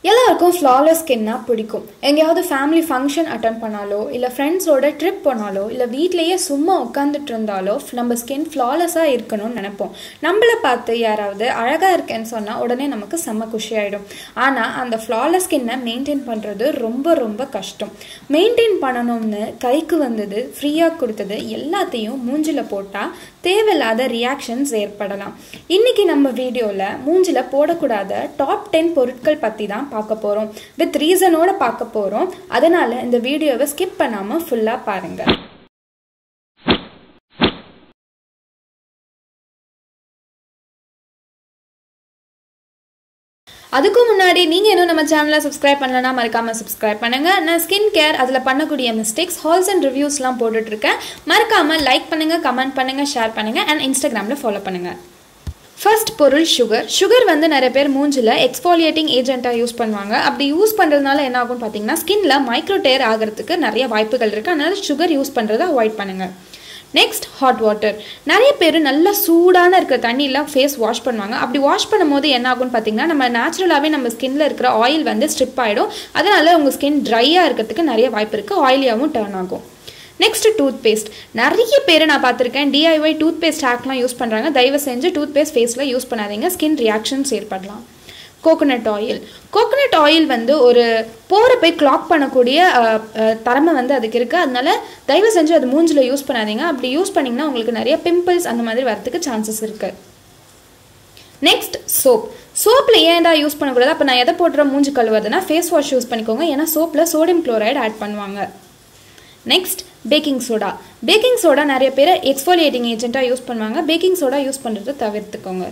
எல்லாருக்கும் ஃப்ளாலெஸ் ஸ்கின்னா பிடிக்கும் எங்கேயாவது ஃபேமிலி ஃபங்க்ஷன் அட்டன் பண்ணாலோ இல்லை ஃப்ரெண்ட்ஸோட ட்ரிப் போனாலோ இல்லை வீட்லேயே சும்மா உட்காந்துட்டு இருந்தாலோ நம்ம ஸ்கின் ஃப்ளாலெஸ்ஸாக இருக்கணும்னு நினைப்போம் நம்மளை பார்த்து யாராவது அழகாக இருக்கேன்னு சொன்னால் உடனே நமக்கு செம்ம குஷி ஆகிடும் ஆனால் அந்த ஃப்ளாலெஸ் ஸ்கின்னை மெயின்டைன் பண்ணுறது ரொம்ப ரொம்ப கஷ்டம் மெயின்டைன் பண்ணணும்னு கைக்கு வந்தது ஃப்ரீயாக கொடுத்தது எல்லாத்தையும் மூஞ்சில் போட்டால் தேவையில்லாத ரியாக்ஷன்ஸ் ஏற்படலாம் இன்னைக்கு நம்ம வீடியோவில் மூஞ்சில் போடக்கூடாத டாப் டென் பொருட்கள் பற்றி தான் பார்க்க போகிறோம் வித் ரீசனோட பார்க்க போகிறோம் அதனால் இந்த வீடியோவை ஸ்கிப் பண்ணாமல் ஃபுல்லாக பாருங்கள் அதுக்கு முன்னாடி நீங்கள் இன்னும் நம்ம சேனலை சப்ஸ்கிரைப் பண்ணலன்னா மறக்காமல் சப்ஸ்கிரைப் பண்ணுங்கள் நான் ஸ்கின் கேர் அதில் பண்ணக்கூடிய மிஸ்டேக்ஸ் ஹால்ஸ் அண்ட் ரிவ்யூஸ்லாம் போட்டுட்ருக்கேன் மறக்காமல் லைக் பண்ணுங்கள் கமெண்ட் பண்ணுங்கள் ஷேர் பண்ணுங்கள் அண்ட் இன்ஸ்டாகிராமில் ஃபாலோ பண்ணுங்கள் ஃபர்ஸ்ட் பொருள் சுகர் சுகர் வந்து நிறைய பேர் மூஞ்சில் எக்ஸ்பாலியேட்டிங் ஏஜென்ட்டாக யூஸ் பண்ணுவாங்க அப்படி யூஸ் பண்ணுறதுனால என்ன ஆகும்னு பார்த்தீங்கன்னா ஸ்கின்ல மைக்ரோ டேர் ஆகிறதுக்கு நிறைய வாய்ப்புகள் இருக்குது அதனால் சுகர் யூஸ் பண்ணுறதை அவாய்ட் பண்ணுங்கள் நெக்ஸ்ட் ஹாட் வாட்டர் நிறைய பேர் நல்லா சூடான இருக்கிற தண்ணியெலாம் ஃபேஸ் வாஷ் பண்ணுவாங்க அப்படி வாஷ் பண்ணும்போது என்ன ஆகும்னு பார்த்தீங்கன்னா நம்ம நேச்சுரலாகவே நம்ம ஸ்கின்ல இருக்கிற ஆயில் வந்து ஸ்ட்ரிப் ஆகிடும் அதனால உங்கள் ஸ்கின் ட்ரையாக இருக்கிறதுக்கு நிறைய வாய்ப்பு இருக்குது ஆயிலியாகவும் டர்ன் ஆகும் நெக்ஸ்ட் டூத் பேஸ்ட் நிறைய பேர் நான் பார்த்துருக்கேன் டிஐஒய் டூத் பேஸ்ட் ஹேக்லாம் யூஸ் பண்ணுறாங்க தயவு செஞ்சு டூத் பேஸ்ட் ஃபேஸில் யூஸ் பண்ணாதீங்க ஸ்கின் ரியாக்ஷன்ஸ் ஏற்படலாம் கோகோனட் ஆயில் கோகோனட் ஆயில் வந்து ஒரு போரை போய் கிளாக் பண்ணக்கூடிய தரமை வந்து அதுக்கு இருக்குது அதனால தயவு செஞ்சு அது மூஞ்சில் யூஸ் பண்ணாதீங்க அப்படி யூஸ் பண்ணிங்கன்னா உங்களுக்கு நிறைய பிம்பிள்ஸ் அந்த மாதிரி வரதுக்கு சான்சஸ் இருக்குது நெக்ஸ்ட் சோப் சோப்பில் ஏன்டா யூஸ் பண்ணக்கூடாது அப்போ நான் எதை போட்டுற மூஞ்சி கழுவுறதுனா ஃபேஸ் வாஷ் யூஸ் பண்ணிக்கோங்க ஏன்னா சோப்பில் சோடியம் குளோரைடு ஆட் பண்ணுவாங்க next baking soda baking soda நிறைய பேர் எக்ஸ்ஃபோலியேட்டிங் ஏஜென்ட்டாக யூஸ் பண்ணுவாங்க பேக்கிங் சோடா யூஸ் பண்ணுறதை தவிர்த்துக்கோங்க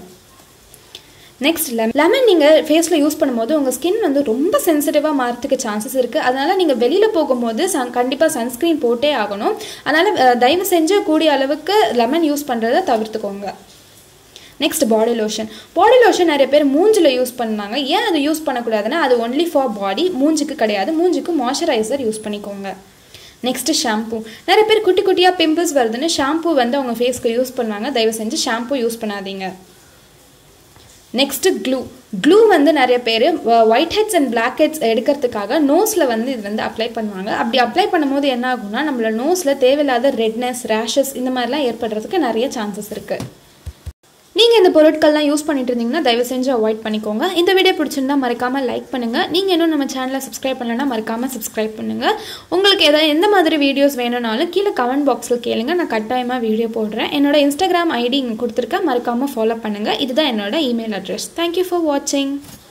நெக்ஸ்ட் லெமன் லெமன் நீங்கள் ஃபேஸில் யூஸ் பண்ணும்போது உங்கள் ஸ்கின் வந்து ரொம்ப சென்சிட்டிவாக மாறதுக்கு சான்சஸ் இருக்குது அதனால் நீங்கள் வெளியில் போகும்போது சன் கண்டிப்பாக சன்ஸ்க்ரீன் போட்டே ஆகணும் அதனால் தயவு செஞ்சு கூடிய அளவுக்கு லெமன் யூஸ் பண்ணுறதை தவிர்த்துக்கோங்க next body lotion body lotion நிறைய பேர் மூஞ்சில் யூஸ் பண்ணாங்க ஏன் அது யூஸ் பண்ணக்கூடாதுன்னா அது ஒன்லி ஃபார் பாடி மூஞ்சிக்கு கிடையாது மூஞ்சிக்கு மாய்ஸ்சரைசர் யூஸ் பண்ணிக்கோங்க நெக்ஸ்ட்டு ஷாம்பூ நிறைய பேர் குட்டி குட்டியாக பிம்பிள்ஸ் வருதுன்னு ஷாம்பூ வந்து அவங்க ஃபேஸ்க்கு யூஸ் பண்ணுவாங்க தயவு செஞ்சு ஷாம்பூ யூஸ் பண்ணாதீங்க நெக்ஸ்ட்டு க்ளூ க்ளூ வந்து நிறைய பேர் whiteheads and blackheads எடுக்கிறதுக்காக நோஸில் வந்து இது வந்து அப்ளை பண்ணுவாங்க அப்படி அப்ளை பண்ணும்போது என்ன ஆகும்னா நம்மளோட நோஸில் தேவையில்லாத ரெட்னஸ் ரேஷஸ் இந்த மாதிரிலாம் ஏற்படுறதுக்கு நிறைய சான்சஸ் இருக்குது நீங்கள் இந்த பொருட்கள்லாம் யூஸ் பண்ணிட்டு இருந்தீங்கன்னா தயவு செஞ்சு அவாய்ட் பண்ணிக்கோங்க இந்த வீடியோ பிடிச்சிருந்தா மறக்காமல் லைக் பண்ணுங்கள் நீங்கள் இன்னும் நம்ம சேனலை சப்ஸ்கிரைப் பண்ணலன்னா மறக்காமல் சப்ஸ்கிரைப் பண்ணுங்கள் உங்களுக்கு எதாவது எந்த மாதிரி வீடியோஸ் வேணும்னாலும் கீழே கமெண்ட் பாக்ஸில் கேளுங்க நான் கட்டாயமாக வீடியோ போடுறேன் என்னோட இன்ஸ்டாகிராம் ஐடி இங்கே கொடுத்துருக்கேன் மறக்காமல் ஃபாலோ பண்ணுங்கள் இதுதான் என்னோட இமெயில் அட்ரஸ் தேங்க்யூ ஃபார் வாட்சிங்